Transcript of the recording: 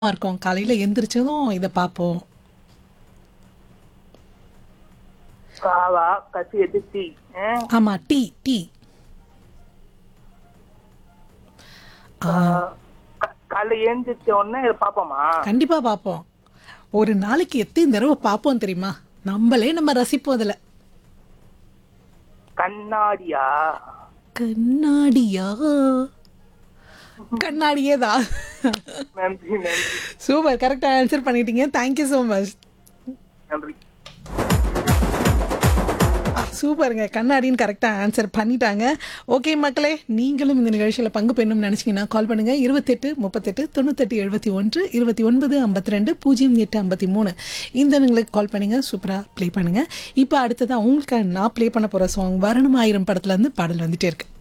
இருக்கும் காலையில எந்திரிச்சதும் இதை பார்ப்போம் காவா கசி எதிர்த்தி ஆமா டீ டீ ஆ, காலைல ஏந்திரிச்ச உடனே இதை பாப்போமா கண்டிப்பா பார்ப்போம் ஒரு நாளைக்கு எத்தனை தடவை பார்ப்போம் தெரியுமா நம்மளே நம்ம ரசிப்போம் அதுல கண்ணாடியா கண்ணாடியா கண்ணாடியே தான் நன்றி நன்றி சூப்பர் கரெக்டாக ஆன்சர் பண்ணிட்டீங்க தேங்க்யூ ஸோ மச் நன்றி சூப்பருங்க கண்ணாடின்னு கரெக்டாக ஆன்சர் பண்ணிட்டாங்க ஓகே மக்களே நீங்களும் இந்த நிகழ்ச்சியில் பங்கு பெறணும்னு நினச்சிங்கன்னா கால் பண்ணுங்கள் இருபத்தெட்டு முப்பத்தெட்டு தொண்ணூத்தெட்டு எழுபத்தி ஒன்று இருபத்தி ஒன்பது ஐம்பத்தி ரெண்டு பூஜ்ஜியம் எட்டு ஐம்பத்தி மூணு இந்த எண்களுக்கு கால் பண்ணுங்க சூப்பராக ப்ளே பண்ணுங்கள் இப்போ அடுத்ததான் உங்களுக்கு நான் ப்ளே பண்ண போகிற சாங் வரணும் ஆயிரம் படத்துலேருந்து பாடல் வந்துட்டே இருக்கு